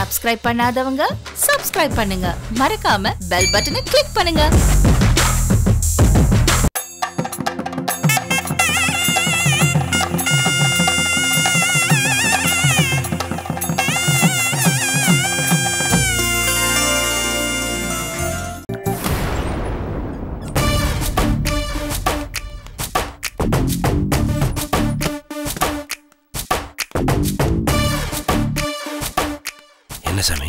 Subscribe பண்ணாதவங்க subscribe பண்ணுங்க மறக்காம பெல் பட்டனை கிளிக் பண்ணுங்க என்ன சாமி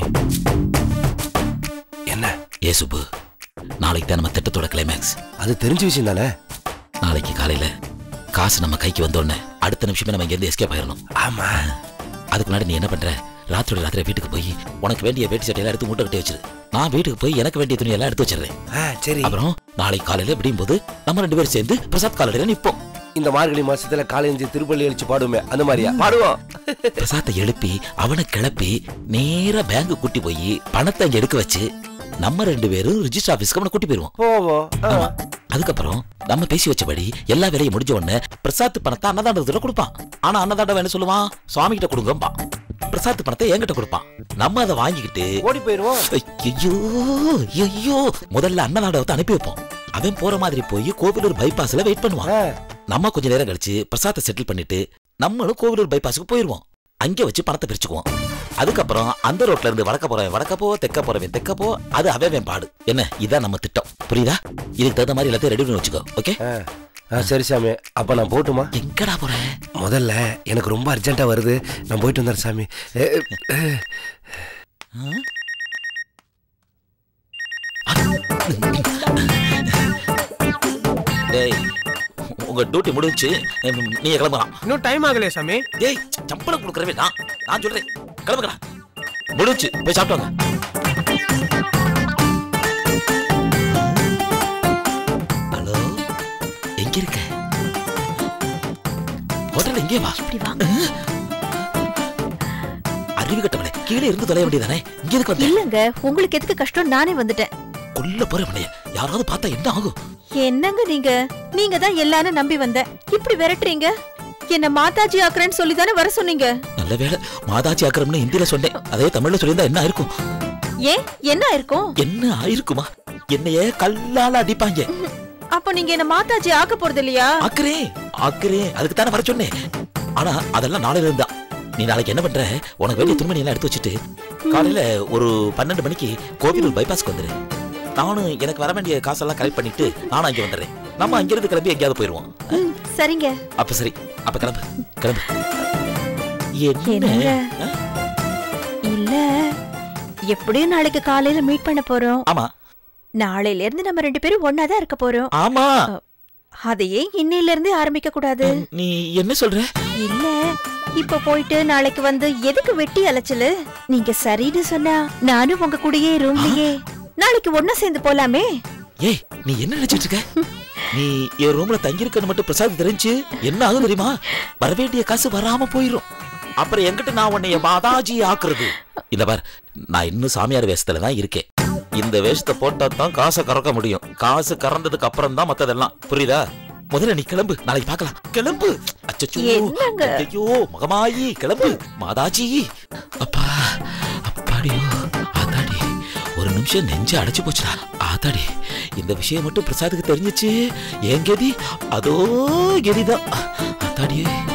என்ன ஏ சுப்பு நாளைக்கு தான் நம்ம திட்டத்தோட கிளைமேக்ஸ் அது தெரிஞ்ச விஷயம் தானே நாளைக்கு காலையில காசு நம்ம கைக்கு வந்தோடனே அடுத்த நிமிஷமே நம்ம இங்கேருந்து எஸ்கேப் ஆயிடணும் ஆமா அதுக்கு முன்னாடி நீ என்ன பண்ற ராத்திரி ராத்திரி வீட்டுக்கு போய் உனக்கு வேண்டிய வேட்டி சட்டையெல்லாம் எடுத்து மூட்டை கட்டி வச்சிரு நான் வீட்டுக்கு போய் எனக்கு வேண்டிய துணி எல்லாம் எடுத்து வச்சிடுறேன் ஆ சரி அப்புறம் நாளைக்கு காலையில விடியும் போது நம்ம ரெண்டு பேரும் சேர்ந்து பிரசாத் காலடியில நிப்போம் இந்த மார்கழி மாசத்துல காலேஜ் திருப்பள்ளி அழிச்சு பாடுமே அந்த மாதிரியா பாடுவோம் பிரசாத்தை எழுப்பி அவனை கிளப்பி நேரா பேங்க் கூட்டி போய் பணத்தை அங்க எடுக்க வச்சு நம்ம ரெண்டு பேரும் ரிஜிஸ்டர் ஆபீஸ்க்கு அவனை கூட்டி போயிருவோம் போவோம் ஆ. ஆமா அதுக்கப்புறம் நம்ம பேசி வச்சபடி எல்லா வேலையும் முடிஞ்ச உடனே பிரசாத் பணத்தை அன்னதானத்துல கொடுப்பான் ஆனா அன்னதானம் என்ன சொல்லுவான் சுவாமி கிட்ட கொடுங்கம்பா பிரசாத் பணத்தை என்கிட்ட கொடுப்பான் நம்ம அதை வாங்கிக்கிட்டு ஓடி போயிருவோம் ஐயோ ஐயோ முதல்ல அன்னதானத்தை அனுப்பி வைப்போம் அவன் போற மாதிரி போய் கோவிலூர் பைபாஸ்ல வெயிட் பண்ணுவான் ஆ. நம்ம கொஞ்ச நேரம் கழிச்சு பிரசாத்தை செட்டில் பண்ணிட்டு நம்மளும் கோவிலூர் பைபாஸுக்கு போயிருவோம் அங்க வச்சு பணத்தை பிரிச்சுக்குவோம் அதுக்கப்புறம் அந்த ரோட்ல இருந்து வடக்க போறவன் வடக்க போ தெக்க போறவன் தெக்க போ அது அவன் பாடு என்ன இதான் நம்ம திட்டம் புரியுதா இதுக்கு தகுந்த மாதிரி எல்லாத்தையும் ரெடி பண்ணி வச்சுக்கோ ஓகே ஆ. ஆ, சரி சாமி அப்ப நான் போட்டுமா எங்கடா போற முதல்ல எனக்கு ரொம்ப அர்ஜென்ட்டா வருது நான் போயிட்டு வந்துடுறேன் சாமி ஏ, ஏ, டேய் உங்க டியூட்டி முடிஞ்சு நீங்க கிளம்பலாம் இன்னும் டைம் ஆகலையே சாமி டேய் சம்பளம் கொடுக்கறவே நான் நான் சொல்றேன் கிளம்புங்கடா முடிஞ்சு போய் சாப்பிட்டு வாங்க ஹலோ எங்க இருக்க ஹோட்டல் எங்கே வா இப்படி வாங்க அறிவு கட்டவனே கீழே இருந்து தொலைய வேண்டியதானே இங்க எதுக்கு வந்த இல்லங்க உங்களுக்கு எதுக்கு கஷ்டம் நானே வந்துட்டேன் கொல்ல போறவனே யாராவது பார்த்தா என்ன ஆகும் என்னங்க நீங்க நீங்க தான் எல்லாரும் நம்பி வந்த இப்படி விரட்டுறீங்க என்ன மாதாஜி ஆக்குறேன்னு சொல்லி தானே வர சொன்னீங்க நல்ல வேளை மாதாச்சி ஆக்கிரம்னு ஹிந்தியில சொன்னேன் அதே தமிழ்ல சொல்லியிருந்தா என்ன ஆயிருக்கும் ஏன் என்ன இருக்கும் என்ன ஆயிருக்குமா என்னைய கல்லால அடிப்பாங்க அப்ப நீங்க என்ன மாதாஜி ஆக்க போறது இல்லையா ஆக்குறே ஆக்குறே அதுக்கு தானே வர சொன்னேன் ஆனா அதெல்லாம் நாளையில இருந்தா நீ நாளைக்கு என்ன பண்ற உனக்கு வேண்டிய துணிமணி எல்லாம் எடுத்து வச்சுட்டு காலையில ஒரு பன்னெண்டு மணிக்கு கோவிலூர் பைபாஸ்க்கு வந்துரு நானும் எனக்கு வர வேண்டிய காசெல்லாம் கலெக்ட் பண்ணிட்டு நானும் அங்கே வந்துடுறேன் நம்ம அங்கிருந்து கிளம்பி எங்கேயாவது போயிருவோம் ம், சரிங்க அப்ப சரி அப்ப கிளம்பு கிளம்பு என்னங்க? என்ன ஆ? இல்ல எப்படியும் நாளைக்கு காலையில மீட் பண்ண போறோம் ஆமா நாளையில இருந்து நம்ம ரெண்டு பேரும் ஒன்னா தான் இருக்க போறோம் ஆமா அதையே இன்னையில இருந்தே ஆரம்பிக்க கூடாது நீ என்ன சொல்ற இல்ல இப்ப போயிட்டு நாளைக்கு வந்து எதுக்கு வெட்டி அலைச்சலு நீங்க சரின்னு சொன்னா நானும் உங்க கூடயே ரூம்லயே நாளைக்கு ஒன்னா சேர்ந்து போலாமே ஏய் நீ என்ன நினைச்சிட்டு இருக்க நீ என் ரூம்ல தங்கி இருக்கன்னு மட்டும் பிரசாத் தெரிஞ்சு என்ன ஆகும் தெரியுமா வர வேண்டிய காசு வராம போயிரும் அப்புறம் எங்கிட்ட நான் உன்னைய மாதாஜி ஆக்குறது இல்ல பார் நான் இன்னும் சாமியார் வேஷத்துல தான் இருக்கேன் இந்த வேஷத்தை போட்டா தான் காசை கறக்க முடியும் காசு கறந்ததுக்கு அப்புறம் தான் மத்ததெல்லாம் புரியுதா முதல்ல நீ கிளம்பு நாளைக்கு பார்க்கலாம் கிளம்பு அச்சச்சோ என்னங்க? ஐயோ மகமாயி கிளம்பு மாதாஜி அப்பா அப்பாடியோ ஆத்தாடி ஒரு நிமிஷம் நெஞ்சு அடைச்சு போச்சுடா ஆத்தாடி இந்த விஷயம் மட்டும் பிரசாத்துக்கு தெரிஞ்சிச்சு ஏன் கெதி அதோ கெதிதான் ஆத்தாடியே